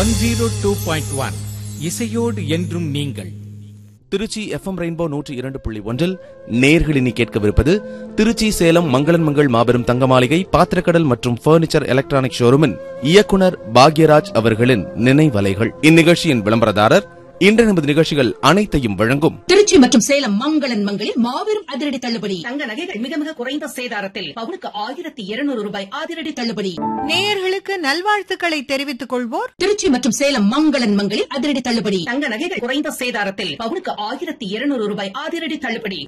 one zero two point one இசையோடு என்றும் நீங்கள் திருச்சி எஃப்எம் ரெயின்போ நூற்றி இரண்டு புள்ளி ஒன்றில் நேர்களினி கேட்கவிருப்பது திருச்சி சேலம் மங்களன் மங்கள் மாபெரும் தங்க மாளிகை பாத்திரக்கடல் மற்றும் பர்னிச்சர் எலக்ட்ரானிக் ஷோரூமின் இயக்குனர் பாக்யராஜ் அவர்களின் நினைவலைகள் இந்நிகழ்ச்சியின் விளம்பரதாரர் இன்று நமது நிகழ்ச்சிகள் அனைத்தையும் வழங்கும் திருச்சி மற்றும் சேலம் மங்களன் மங்களில் மாபெரும் அதிரடி தள்ளுபடி தங்க நகைகள் மிக மிக குறைந்த சேதாரத்தில் பவுனுக்கு ஆயிரத்தி இருநூறு ரூபாய் அதிரடி தள்ளுபடி நேயர்களுக்கு நல்வாழ்த்துக்களை தெரிவித்துக் கொள்வோர் திருச்சி மற்றும் சேலம் மங்களன் மங்களில் அதிரடி தள்ளுபடி தங்க நகைகள் குறைந்த சேதாரத்தில் பவுனுக்கு ஆயிரத்தி இருநூறு ரூபாய் அதிரடி தள்ளுபடி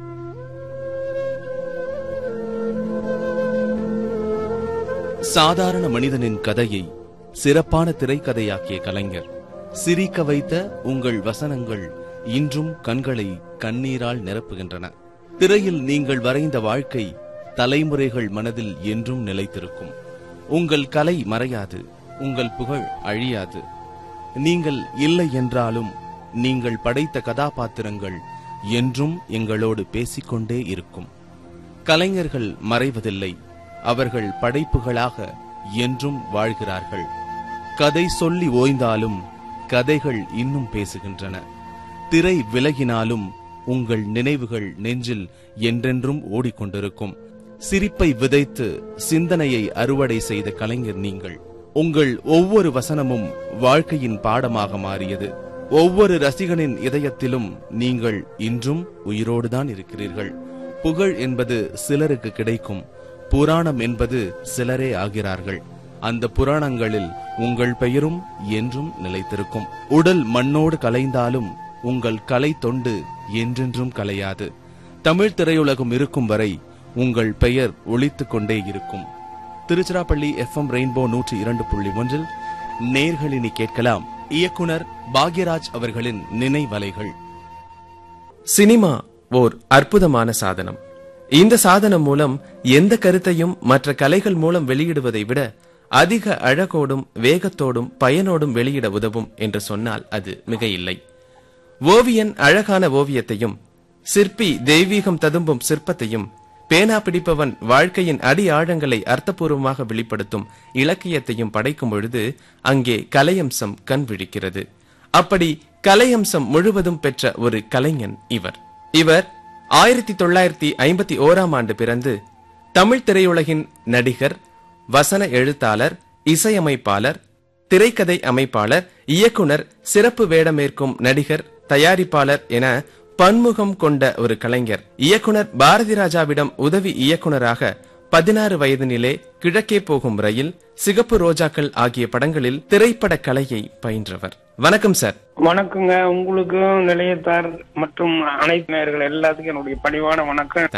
சாதாரண மனிதனின் கதையை சிறப்பான திரைக்கதையாக்கிய கலைஞர் சிரிக்க வைத்த உங்கள் வசனங்கள் இன்றும் கண்களை கண்ணீரால் நிரப்புகின்றன திரையில் நீங்கள் வரைந்த வாழ்க்கை தலைமுறைகள் மனதில் என்றும் நிலைத்திருக்கும் உங்கள் கலை மறையாது உங்கள் புகழ் அழியாது நீங்கள் இல்லை என்றாலும் நீங்கள் படைத்த கதாபாத்திரங்கள் என்றும் எங்களோடு பேசிக்கொண்டே இருக்கும் கலைஞர்கள் மறைவதில்லை அவர்கள் படைப்புகளாக என்றும் வாழ்கிறார்கள் கதை சொல்லி ஓய்ந்தாலும் கதைகள் இன்னும் பேசுகின்றன திரை விலகினாலும் உங்கள் நினைவுகள் நெஞ்சில் என்றென்றும் ஓடிக்கொண்டிருக்கும் சிரிப்பை விதைத்து சிந்தனையை அறுவடை செய்த கலைஞர் நீங்கள் உங்கள் ஒவ்வொரு வசனமும் வாழ்க்கையின் பாடமாக மாறியது ஒவ்வொரு ரசிகனின் இதயத்திலும் நீங்கள் இன்றும் உயிரோடுதான் இருக்கிறீர்கள் புகழ் என்பது சிலருக்கு கிடைக்கும் புராணம் என்பது சிலரே ஆகிறார்கள் அந்த புராணங்களில் உங்கள் பெயரும் என்றும் நிலைத்திருக்கும் உடல் மண்ணோடு கலைந்தாலும் உங்கள் கலை தொண்டு என்றென்றும் கலையாது தமிழ் திரையுலகம் இருக்கும் வரை உங்கள் பெயர் ஒலித்துக் கொண்டே இருக்கும் திருச்சிராப்பள்ளி எஃப்எம் ரெயின்போ நூற்றி இரண்டு புள்ளி ஒன்றில் நேர்களினி கேட்கலாம் இயக்குனர் பாக்யராஜ் அவர்களின் நினைவலைகள் சினிமா ஓர் அற்புதமான சாதனம் இந்த சாதனம் மூலம் எந்த கருத்தையும் மற்ற கலைகள் மூலம் வெளியிடுவதை விட அதிக அழகோடும் வேகத்தோடும் பயனோடும் வெளியிட உதவும் என்று சொன்னால் அது மிக இல்லை ஓவியன் அழகான ஓவியத்தையும் சிற்பி தெய்வீகம் ததும்பும் சிற்பத்தையும் பேனா பிடிப்பவன் வாழ்க்கையின் அடி ஆழங்களை அர்த்தபூர்வமாக வெளிப்படுத்தும் இலக்கியத்தையும் படைக்கும் பொழுது அங்கே கலையம்சம் கண் விழிக்கிறது அப்படி கலையம்சம் முழுவதும் பெற்ற ஒரு கலைஞன் இவர் இவர் ஆயிரத்தி தொள்ளாயிரத்தி ஐம்பத்தி ஓராம் ஆண்டு பிறந்து தமிழ் திரையுலகின் நடிகர் வசன எழுத்தாளர் இசையமைப்பாளர் திரைக்கதை அமைப்பாளர் இயக்குனர் சிறப்பு வேடமேற்கும் நடிகர் தயாரிப்பாளர் என பன்முகம் கொண்ட ஒரு கலைஞர் இயக்குனர் பாரதி ராஜாவிடம் உதவி இயக்குனராக பதினாறு வயதினிலே கிழக்கே போகும் ரயில் சிகப்பு ரோஜாக்கள் ஆகிய படங்களில் திரைப்பட கலையை பயின்றவர் வணக்கம் சார் வணக்கங்க உங்களுக்கும் நிலையத்தார் மற்றும் அனைத்து நேயர்கள் எல்லாத்துக்கும் என்னுடைய பணிவான வணக்கம்